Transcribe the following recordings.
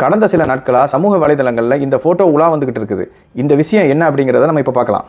கடந்த சில நாட்களா சமூக வலைதளங்கள்ல இந்த போட்டோ உலா வந்துகிட்டு இருக்குது இந்த விஷயம் என்ன அப்படிங்கிறத நம்ம இப்ப பார்க்கலாம்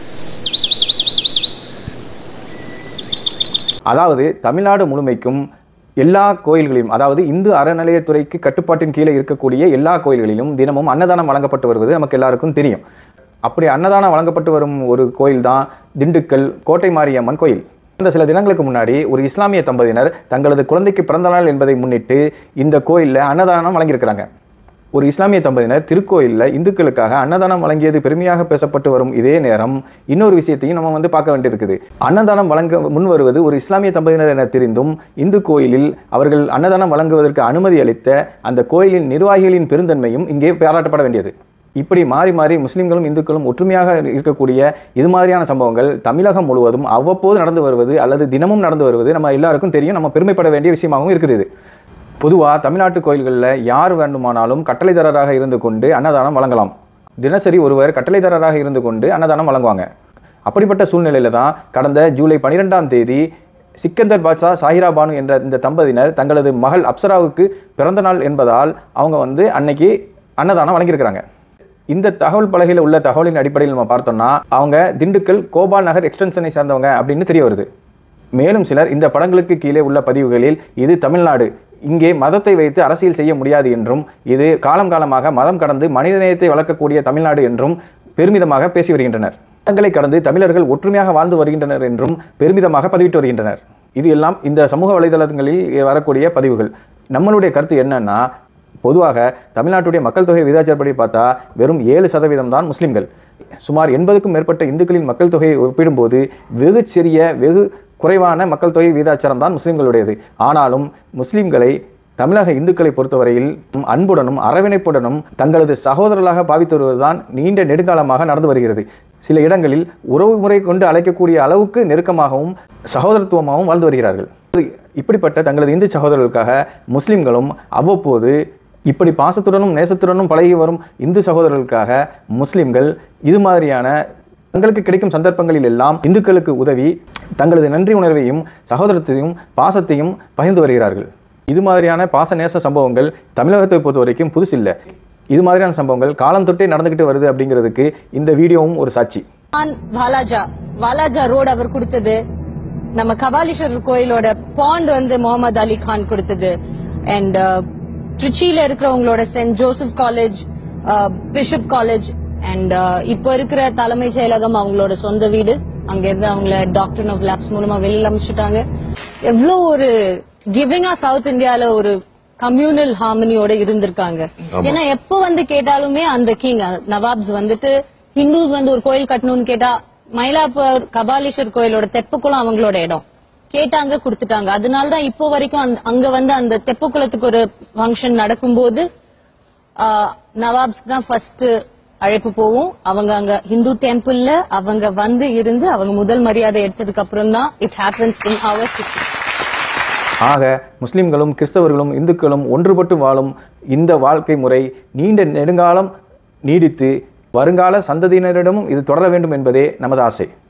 அதாவது தமிழ்நாடு முழுமைக்கும் எல்லா கோயில்களிலும் அதாவது இந்து அறநிலையத்துறைக்கு கட்டுப்பாட்டின் கீழே இருக்கக்கூடிய எல்லா கோயில்களிலும் தினமும் அன்னதானம் வழங்கப்பட்டு வருவது நமக்கு எல்லாருக்கும் தெரியும் அப்படி அன்னதானம் வழங்கப்பட்டு வரும் ஒரு கோயில் தான் திண்டுக்கல் கோட்டை மாரியம்மன் கோயில் இந்த சில தினங்களுக்கு முன்னாடி ஒரு இஸ்லாமிய தம்பதியினர் தங்களது குழந்தைக்கு பிறந்த நாள் என்பதை முன்னிட்டு இந்த கோயிலில் அன்னதானம் வழங்கியிருக்கிறாங்க ஒரு இஸ்லாமிய தம்பதியினர் திருக்கோயிலில் இந்துக்களுக்காக அன்னதானம் வழங்கியது பெருமையாக பேசப்பட்டு வரும் இதே நேரம் இன்னொரு விஷயத்தையும் நம்ம வந்து பார்க்க வேண்டியிருக்குது அன்னதானம் வழங்க முன் வருவது ஒரு இஸ்லாமிய தம்பதியினர் என தெரிந்தும் இந்து கோயிலில் அவர்கள் அன்னதானம் வழங்குவதற்கு அனுமதி அளித்த அந்த கோயிலின் நிர்வாகிகளின் பெருந்தன்மையும் இங்கே பாராட்டப்பட வேண்டியது இப்படி மாறி மாறி முஸ்லிம்களும் இந்துக்களும் ஒற்றுமையாக இருக்கக்கூடிய இது மாதிரியான சம்பவங்கள் தமிழகம் முழுவதும் அவ்வப்போது நடந்து வருவது அல்லது தினமும் நடந்து வருவது நம்ம எல்லாருக்கும் தெரியும் நம்ம பெருமைப்பட வேண்டிய விஷயமாகவும் இருக்குது இது பொதுவாக தமிழ்நாட்டு கோயில்களில் யார் வேண்டுமானாலும் கட்டளைதாரராக இருந்து கொண்டு அன்னதானம் வழங்கலாம் தினசரி ஒருவர் கட்டளைதாரராக இருந்து கொண்டு அன்னதானம் வழங்குவாங்க அப்படிப்பட்ட சூழ்நிலையில தான் கடந்த ஜூலை பனிரெண்டாம் தேதி சிக்கந்தர் பாட்ஷா சாஹிரா பானு என்ற இந்த தம்பதியினர் தங்களது மகள் அப்சராவுக்கு பிறந்த நாள் என்பதால் அவங்க வந்து அன்னைக்கு அன்னதானம் வழங்கியிருக்கிறாங்க இந்த தகவல் பலகையில் உள்ள தகவலின் அடிப்படையில் நம்ம பார்த்தோம்னா அவங்க திண்டுக்கல் கோபால் நகர் எக்ஸ்டென்ஷனை சார்ந்தவங்க அப்படின்னு தெரிய வருது மேலும் சிலர் இந்த படங்களுக்கு கீழே உள்ள பதிவுகளில் இது தமிழ்நாடு இங்கே மதத்தை வைத்து அரசியல் செய்ய முடியாது என்றும் இது காலம் காலமாக மதம் கடந்து மனிதநேயத்தை வளர்க்கக்கூடிய தமிழ்நாடு என்றும் பெருமிதமாக பேசி வருகின்றனர் மதங்களை கடந்து தமிழர்கள் ஒற்றுமையாக வாழ்ந்து வருகின்றனர் என்றும் பெருமிதமாக பதிவிட்டு வருகின்றனர் இது எல்லாம் இந்த சமூக வலைதளங்களில் வரக்கூடிய பதிவுகள் நம்மளுடைய கருத்து என்னன்னா பொதுவாக தமிழ்நாட்டுடைய மக்கள் தொகை விகிதாச்சாரப்படி பார்த்தா வெறும் ஏழு சதவீதம் தான் முஸ்லிம்கள் சுமார் எண்பதுக்கும் மேற்பட்ட இந்துக்களின் மக்கள் தொகையை ஒப்பிடும்போது வெகு சிறிய வெகு குறைவான மக்கள் தொகை விகிதாச்சாரம் தான் முஸ்லிம்களுடையது ஆனாலும் முஸ்லிம்களை தமிழக இந்துக்களை பொறுத்தவரையில் அன்புடனும் அரவணைப்புடனும் தங்களது சகோதரர்களாக பாவித்து வருவதுதான் நீண்ட நெடுங்காலமாக நடந்து வருகிறது சில இடங்களில் உறவு முறை கொண்டு அழைக்கக்கூடிய அளவுக்கு நெருக்கமாகவும் சகோதரத்துவமாகவும் வாழ்ந்து வருகிறார்கள் இப்படிப்பட்ட தங்களது இந்து சகோதரர்களுக்காக முஸ்லிம்களும் அவ்வப்போது இப்படி பாசத்துடனும் நேசத்துடனும் பழகி வரும் இந்து சகோதரர்களுக்காக முஸ்லிம்கள் இது மாதிரியான தங்களுக்கு கிடைக்கும் சந்தர்ப்பங்களில் எல்லாம் இந்துக்களுக்கு உதவி தங்களது நன்றி உணர்வையும் சகோதரத்தையும் பாசத்தையும் பகிர்ந்து வருகிறார்கள் இது மாதிரியான பாச நேச சம்பவங்கள் தமிழகத்தை பொறுத்த வரைக்கும் புதுசில்லை இது மாதிரியான சம்பவங்கள் காலம் தொட்டே நடந்துகிட்டு வருது அப்படிங்கிறதுக்கு இந்த வீடியோவும் ஒரு சாட்சி கான் வாலாஜா வாலாஜா ரோடு அவர் கொடுத்தது நம்ம கபாலீஸ்வரர் கோயிலோட பாண்ட் வந்து முகமது அலி கான் கொடுத்தது அண்ட் திருச்சியில இருக்கிறவங்களோட saint Joseph college bishop college and இப்போ இருக்கிற தலைமைச் செயலகம் அவங்களோட சொந்த வீடு அங்க இருந்து அவங்கள டாக்டர் ஆஃப் லேப்ஸ் மூலமா வெளியில அமைச்சிட்டாங்க எவ்வளவு ஒரு கிவிங்கா சவுத் இந்தியால ஒரு கம்யூனல் ஹார்மனியோட இருந்திருக்காங்க ஏன்னா எப்ப வந்து கேட்டாலுமே அந்த கிங் நவாப்ஸ் வந்துட்டு ஹிந்துஸ் வந்து ஒரு கோயில் கட்டணும்னு கேட்டா மயிலாப்பூர் கபாலீஸ்வர் கோயிலோட தெப்பக்குளம் அவங்களோட இடம் கேட்டாங்க கொடுத்துட்டாங்க அதனாலதான் இப்போ வரைக்கும் அந்த- அங்க வந்து அந்த தெப்பக்குளத்துக்கு ஒரு ஃபங்க்ஷன் நடக்கும்போது ஆஹ், நவாப்ஸ்க்கு தான் ஃபர்ஸ்ட் அழைப்பு போகும் அவங்க அங்க ஹிந்து டெம்பிள்ல அவங்க வந்து இருந்து அவங்க முதல் மரியாதை எடுத்ததுக்கு அப்புறம் தான் it happens in our city ஆக முஸ்லிம்களும் கிறிஸ்தவர்களும் இந்துக்களும் ஒன்றுபட்டு வாழும் இந்த வாழ்க்கை முறை நீண்ட நெடுங்காலம் நீடித்து வருங்கால சந்ததியினரிடமும் இது தொடர வேண்டும் என்பதே நமது ஆசை